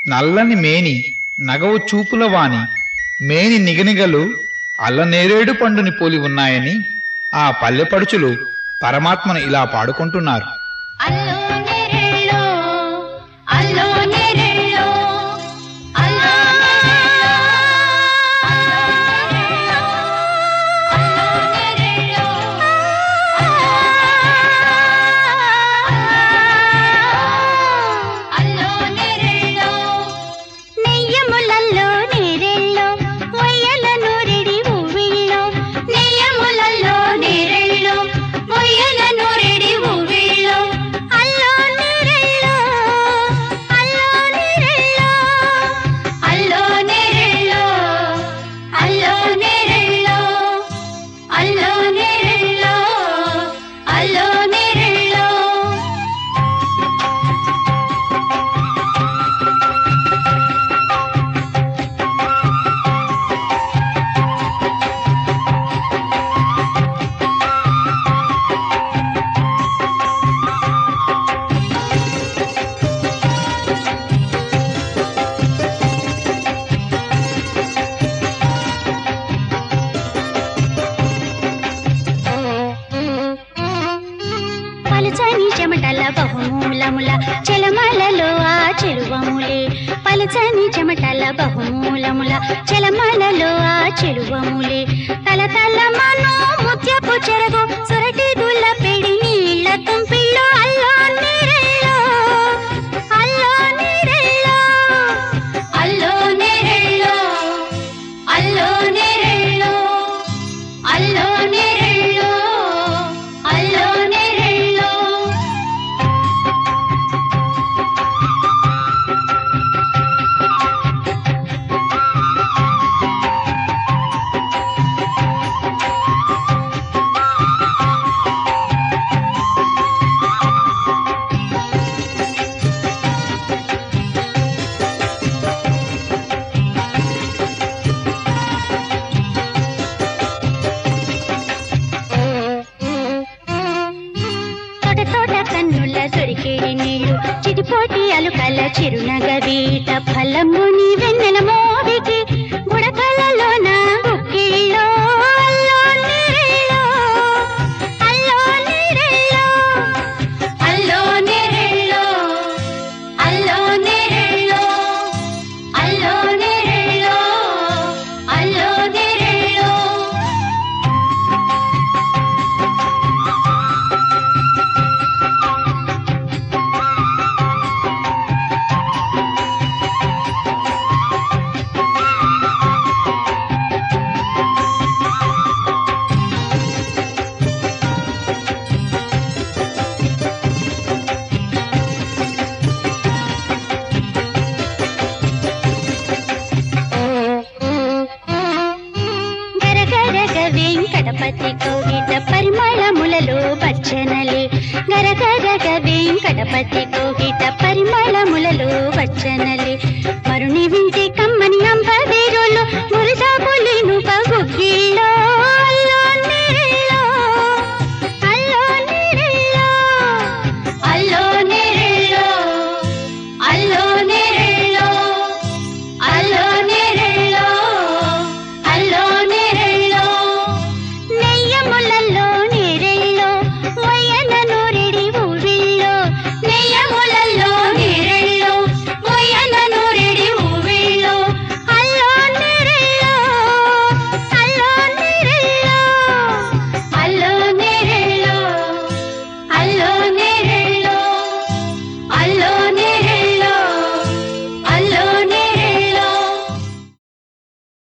నల్లని మేని నగవు చూపుల వాని మేని నిగనిగలు అల్లనేరేడు పండుని పోలి ఉన్నాయని ఆ పల్లెపడుచులు పరమాత్మను ఇలా పాడుకుంటున్నారు అల్లో నెరెళ్ళో అల్లో నెరెళ్ళో అల్లో నెరెళ్ళో అల్లో నెరెళ్ళో అల్లో నెరెళ్ళో నెయ్యములల్లో నేరెళ్ళో మొయ్యల నూరెడి ఊవిళ్ళో నెయ్యములల్లో నేరెళ్ళో మొయ్యల నూరెడి ఊవిళ్ళో అల్లో నేరెళ్ళో అల్లో నేరెళ్ళో అల్లో నేరెళ్ళో అల్లో నేరెళ్ళో అల్లో నేరెళ్ళో అల్లో నేరెళ్ళో పలుచని చెమటల బహుమూలముల చెలమలలో ఆ చెరువములే పలుచని చెమటల బహుమూలముల చెలమలలో ఆ చెరువములే తల తల మను ముత్యపు చెరగు సొరటి గుల్ల పెడి నీళ్ళ తుంపిళ్ళు అల్లో నీరెళ్ళో అల్లో నీరెళ్ళో అల్లో నీరెళ్ళో అల్లో నీరెళ్ళో అల్లో నీరెళ్ళో అల్లో నీరెళ్ళో తోట తోట కన్నుల దొరికేడి నీళ్లు చిటిపోటి అలుకల చిరునగ వీట ఫలముని వెన్నెల మోవికి బుడకలలోన గుక్కిళ్ళో అల్లో నీరెళ్ళో అల్లో నీరెళ్ళో అల్లో నీరెళ్ళో అల్లో నీరెళ్ళో అల్లో నీరెళ్ళో అల్లో నీరెళ్ళో గరగరగ వెంకటపతి కోగిట పరిమళములలో వచ్చనలే గరగరగ వెంకటపతి కోగిట పరిమళములలో వచ్చనలే